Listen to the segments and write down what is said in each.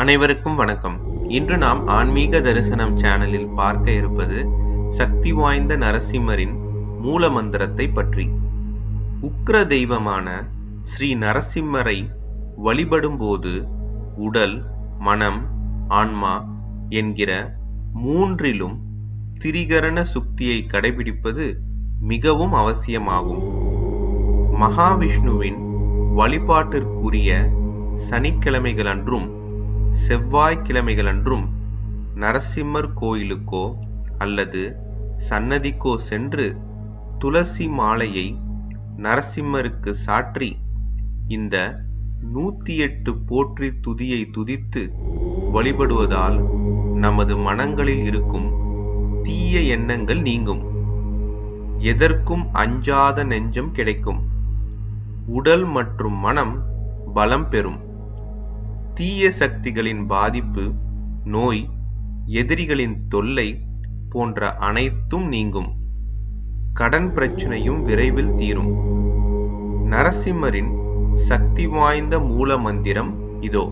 அனைவருக்கும் வணக்கம் இன்று நாம் ஆன்மீக தரிசனம் சேனலில் பார்க்க இருப்பது சக்தி வாய்ந்த நரசிம்மரின் மூல மந்திரத்தை பற்றி உக்கிர தெய்வமான ஸ்ரீ நரசிம்மரை வழிபடும்போது உடல் மனம் ஆன்மா என்கிற மூன்றிலும் திரிகரண சுக்தியை கடைபிடிப்பது மிகவும் அவசியமாகும் மகாவிஷ்ணுவின் வழிபாட்டிற்குரிய சனிக்கிழமைகளன்றும் செவ்வாய்க்கிழமைகளன்றும் நரசிம்மர் கோயிலுக்கோ அல்லது சன்னதிக்கோ சென்று துளசி மாலையை நரசிம்மருக்கு சாற்றி இந்த நூத்தி எட்டு போற்றி துதியை துதித்து வழிபடுவதால் நமது மனங்களில் இருக்கும் தீய எண்ணங்கள் நீங்கும் எதற்கும் அஞ்சாத நெஞ்சம் கிடைக்கும் உடல் மற்றும் மனம் பலம் பெறும் தீய சக்திகளின் பாதிப்பு நோய் எதிரிகளின் தொல்லை போன்ற அனைத்தும் நீங்கும் கடன் பிரச்சனையும் விரைவில் தீரும் நரசிம்மரின் சக்தி வாய்ந்த மூல மந்திரம் இதோ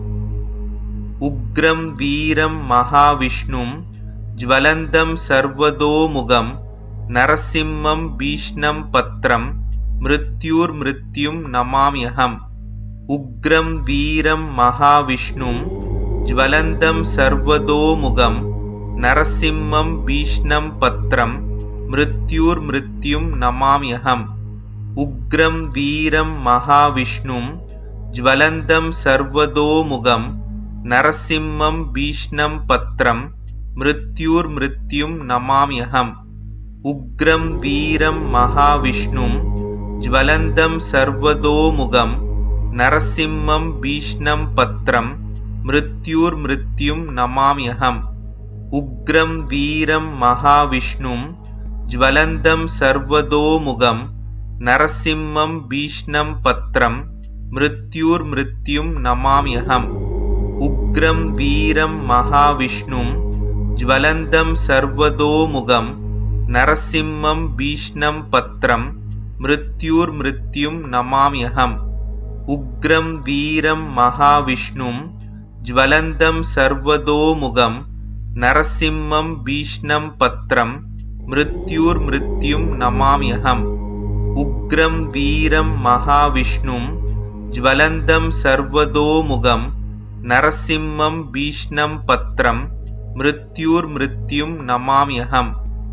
உக்ரம் வீரம் மகாவிஷ்ணும் ஜ்வலந்தம் சர்வதோமுகம் நரசிம்மம் பீஷ்ணம் பத்ரம் மிருத்யூர் மிருத்யும் நமாம்யகம் உக்ரம் வீரம் மகாவிஷ்ணும் ஜ்வலந்தம் சர்வதோமுகம் நரசிம்மம் பீஷ்ணம் பத்ரம் மிருத்யூர் மிருத்யும் நமாம்யகம் உக்ரம் வீரம் மகாவிஷ்ணும் ஜ்வலந்தம் சர்வதோமுகம் நரசிம்மம் பீஷ்ணம் பத்ரம் மிருத்யூர் மிருத்யும் நமாம்யகம் உக்ரம் வீரம் மகாவிஷ்ணும் ஜ்வலந்தம் சர்வதோமுகம் நரசிம்மம் பீஷ்ணம் பத்ரம் மிருத்யூர் மிருத்யும் நமாம்யகம் உக்ரம் வீரம் மகாவிஷ்ணும் ஜ்வலந்தம் சர்வதோமுகம் நரசிம்மம் பீஷ்ணம் பத்ரம் மிருத்யூர் மிருத்யும் நமாம்யகம் உக்ரம் வீரம் மகாவிஷ்ணும் ஜ்வலந்தம் சர்வதோமுகம் நரசிம்மம் பீஷ்ணம் பத்ரம் மிருத்யூர் மிருத்யும் நமாம்யகம் உக்ரம் வீரம் மகாவிஷ்ணும் ஜ்வலந்தம் சர்வதோமுகம் நரசிம்மம் பீஷ்ணம் பத்ரம் மிருத்யூர் மிருத்யும் நமாம்யகம் உக்ரம் வீரம் மகாவிஷ்ணும் ஜ்வலந்தம் சர்வதோமுகம் நரசிம்மம் பீஷ்ணம் பத்ரம் மிருத்யூர் மிருத்யும் நமாம்யகம்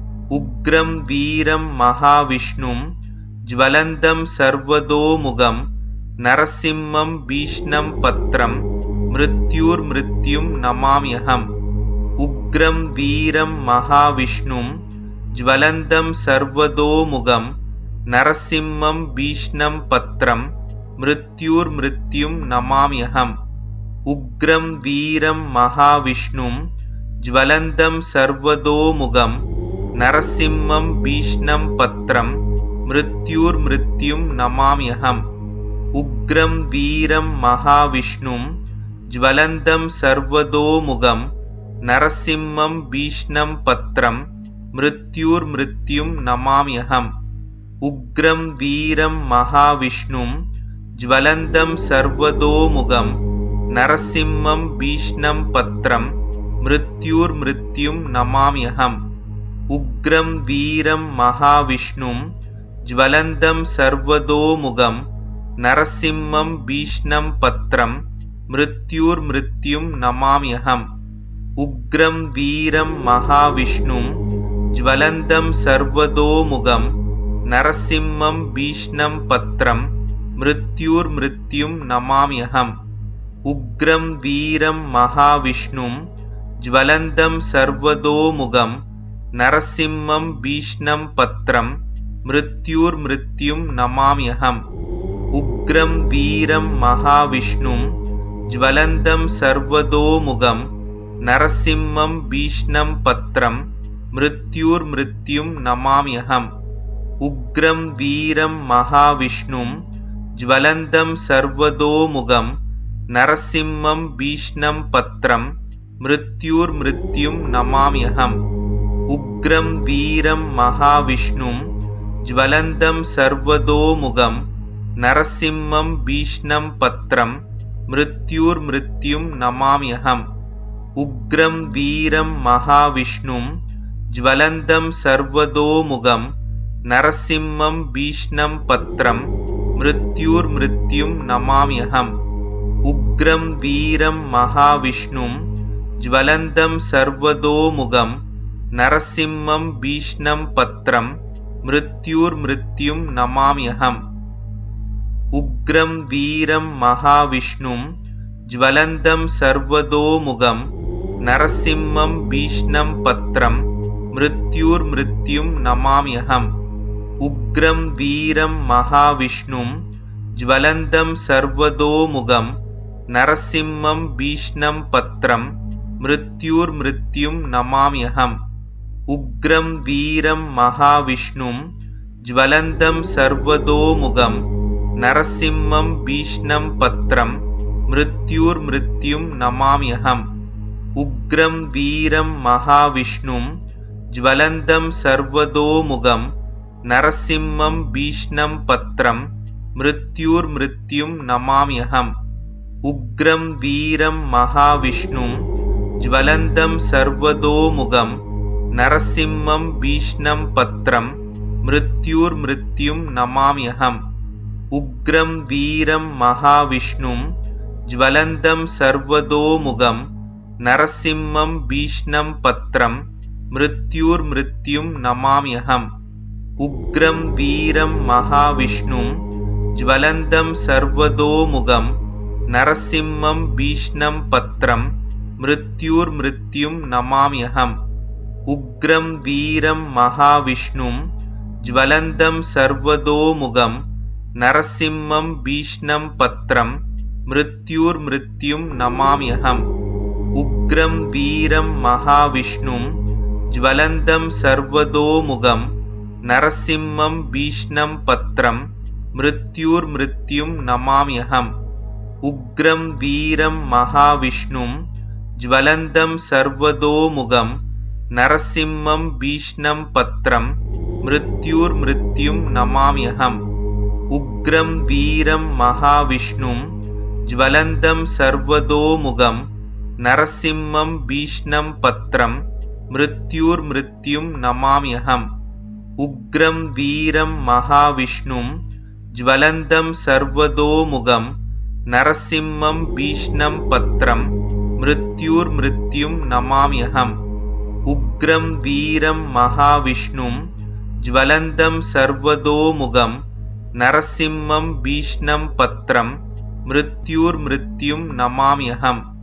உக்ரம் வீரம் மகாவிஷ்ணும் ஜ்வலந்தம் சர்வதோமுகம் நரசிம்மம் பீஷ்ணம் பத்ரம் மிருத்யூர் மிருத்யும் நமாம்யகம் உக்ரம் வீரம் மகாவிஷ்ணும் ஜ்வலந்தம் சர்வதோமுகம் நரசிம்மம் பீஷ்ணம் பத்ரம் மிருத்யூர் மிருத்யும் நமாம்யகம் உக்ரம் வீரம் மகாவிஷ்ணும் ஜ்வலந்தம் சர்வதோமுகம் நரசிம்மம் பீஷ்ணம் பத்ரம் மிருத்யூர் மிருத்யும் நமாம்யகம் உக்ரம் வீரம் மகாவிஷ்ணும் ஜ்வலந்தம் சர்வதோமுகம் நரசிம்மம் பீஷ்ணம் பத்ரம் மிருத்யூர் மிருத்யும் நமாம்யகம் உக்ரம் வீரம் மகாவிஷ்ணும் ஜ்வலந்தம் சர்வதோமுகம் நரசிம்மம் பீஷ்ணம் பத்ரம் மிருத்யூர் மிருத்யும் நமாம்யகம் உக்ரம் வீரம் மகாவிஷ்ணும் ஜ்வலந்தம் சர்வதோமுகம் நரசிம்மம் பீஷ்ணம் பத்ரம் மிருத்யூர் மிருத்யும் நமாம்யகம் உக்ரம் வீரம் மகாவிஷ்ணும் ஜ்வலந்தம் சர்வதோமுகம் நரசிம்மம் பீஷ்ணம் பத்ரம் மிருத்யூர் மிருத்யும் நமாம்யகம் உக்ரம் வீரம் மகாவிஷ்ணும் ஜ்வலந்தம் சர்வதோமுகம் நரசிம்மம் பீஷ்ணம் பத்ரம் மிருத்யூர் மிருத்யும் நமாம்யகம் உக்ரம் வீரம் மகாவிஷ்ணும் ஜ்வலந்தம் சர்வதோமுகம் நரசிம்மம் பீஷ்ணம் பத்ரம் மிருத்யூர் மிருத்யும் நமாம்யகம் உக்ரம் வீரம் மகாவிஷ்ணும் ஜ்வலந்தம் சர்வதோமுகம் நரசிம்மம் பீஷ்ணம் பத்ரம் மிருத்யூர் மிருத்யும் நமாம்யகம் உக்ரம் வீரம் மகாவிஷ்ணும் ஜ்வலந்தம் சர்வதோமுகம் நரசிம்மம் பீஷ்ணம் பத்ரம் मृत्युर्मृत्युं नमाम्यहम् उग्रं वीरं महाविष्णुं ज्वलन्तं सर्वतोमुखं नरसिंहं भीष्णं पत्रं मृत्युर्मृत्युं नमाम्यहम् उग्रं वीरं महाविष्णुं ज्वलन्तं सर्वतोमुखं नरसिंहं भीष्णं पत्रं मृत्युर्मृत्युं नमाम्यहम् उग्रं वीरं महाविष्णुं ज्वलन्तं सर्वतोमुखं नरसिंहं भीष्णं पत्रं मृत्युर्मृत्युं नमाम्यहम् उग्रं वीरं महाविष्णुं ज्वलन्तं सर्वतोमुखं नरसिंहं भीष्णं पत्रं मृत्युर्मृत्युं नमाम्यहम् उग्रं वीरं महाविष्णुं ज्वलन्तं सर्वतोमुखं नरसिंहं भीष्णं पत्रं मृत्युर्मृत्युं नमाम्यहम् उग्रं वीरं महाविष्णुं ज्वलन्तं सर्वतोमुखं नरसिंहं भीष्णं पत्रं मृत्युर्मृत्युं नमाम्यहम् उग्रं वीरं महाविष्णुं ज्वलन्तं सर्वतोमुखं नरसिंहं भीष्णं पत्रं मृत्युर्मृत्युं नमाम्यहम् उग्रं वीरं महाविष्णुं ज्वलन्तं सर्वतोमुखं नरसिंहं भीष्णं पत्रं मृत्युर्मृत्युं नमाम्यहम् उग्रं वीरं महाविष्णुं ज्वलन्तं सर्वतोमुखं नरसिंहं भीष्णं पत्रं मृत्युर्मृत्युं नमाम्यहम् उग्रं वीरं महाविष्णुं ज्वलन्तं सर्वतोमुखं नरसिंहं भीष्णं पत्रं मृत्युर्मृत्युं नमाम्यहम् उग्रं वीरं महाविष्णुं ज्वलन्तं सर्वतोमुखं नरसिंहं भीष्णं पत्रं मृत्युर्मृत्युं नमाम्यहम् उग्रं वीरं महाविष्णुं ज्वलन्तं सर्वतोमुखं नरसिंहं भीष्णं पत्रं मृत्युर्मृत्युं नमाम्यहम् उग्रं वीरं महाविष्णुं ज्वलन्तं सर्वतोमुखं नरसिंहं भीष्णं पत्रं मृत्युर्मृत्युं नमाम्यहम् उग्रं वीरं महाविष्णुं ज्वलन्तं सर्वतोमुखं नरसिंहं भीष्णं पत्रं मृत्युर्मृत्युं नमाम्यहम् उग्रं वीरं महाविष्णुं ज्वलन्तं सर्वतोमुखं नरसिंहं भीष्णं पत्रं मृत्युर्मृत्युं नमाम्यहम्